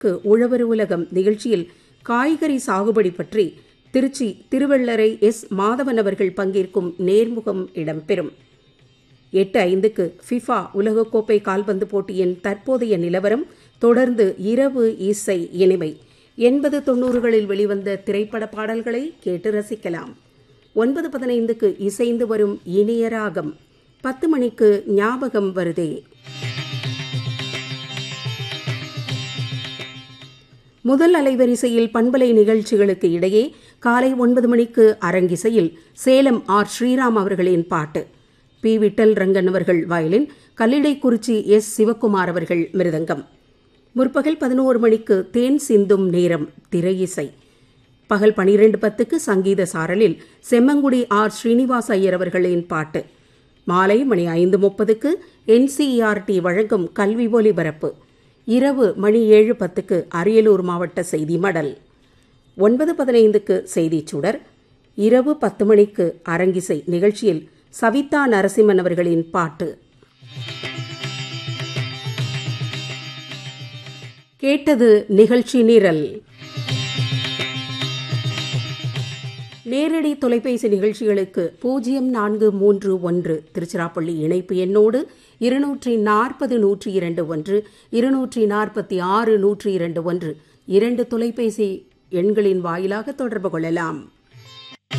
க்கு உழவர் உலகம் நிகழ்ச்சியில் காய்கறி சாகுபடி பற்றி திருச்சி திருவள்ளரை எஸ் மாதவன் அவர்கள் பங்கேற்கும் நேர்முகம் இடம்பெறும் எட்டு ஐந்துக்கு ஃபிஃபா உலகக்கோப்பை கால்பந்து போட்டியின் தற்போதைய நிலவரம் தொடர்ந்து இரவு இசை இனிமை எண்பது தொண்ணூறுகளில் வெளிவந்த திரைப்பட பாடல்களை கேட்டு ரசிக்கலாம் ஒன்பது பதினைந்துக்கு இசைந்து வரும் இனிய ராகம் பத்து மணிக்கு ஞாபகம் வருதே முதல் அலைவரிசையில் பண்பலை நிகழ்ச்சிகளுக்கு இடையே காலை ஒன்பது மணிக்கு அரங்கிசையில் சேலம் ஆர் ஸ்ரீராம் அவர்களின் பாட்டு பி விட்டல் ரங்கன் அவர்கள் வயலின் கல்லிடைக்குறிச்சி எஸ் சிவக்குமார் அவர்கள் மிருதங்கம் முற்பகல் பதினோரு மணிக்கு தேன் சிந்தும் நேரம் திரையிசை பகல் பனிரெண்டு பத்துக்கு சங்கீத சாரலில் செம்மங்குடி ஆர் ஸ்ரீனிவாஸ் ஐயர் அவர்களின் பாட்டு மாலை மணி ஐந்து முப்பதுக்கு என்சிஇஆர்டி வழங்கும் கல்வி ஒலிபரப்பு இரவு மணி ஏழு பத்துக்கு அரியலூர் மாவட்ட செய்தி மடல் ஒன்பது பதினைந்துக்கு செய்திச் சுடர் இரவு பத்து மணிக்கு அரங்கிசை நிகழ்ச்சியில் சவிதா நரசிம்மன் அவர்களின் பாட்டு கேட்டது நிகழ்ச்சி நிரல் நேரடி தொலைபேசி நிகழ்ச்சிகளுக்கு பூஜ்ஜியம் நான்கு மூன்று ஒன்று திருச்சிராப்பள்ளி இணைப்பு எண்ணோடு இருநூற்றி நாற்பது நூற்றி இரண்டு ஒன்று இருநூற்றி நாற்பத்தி ஆறு நூற்றி இரண்டு ஒன்று இரண்டு தொலைபேசி எண்களின் வாயிலாக தொடர்பு கொள்ளலாம்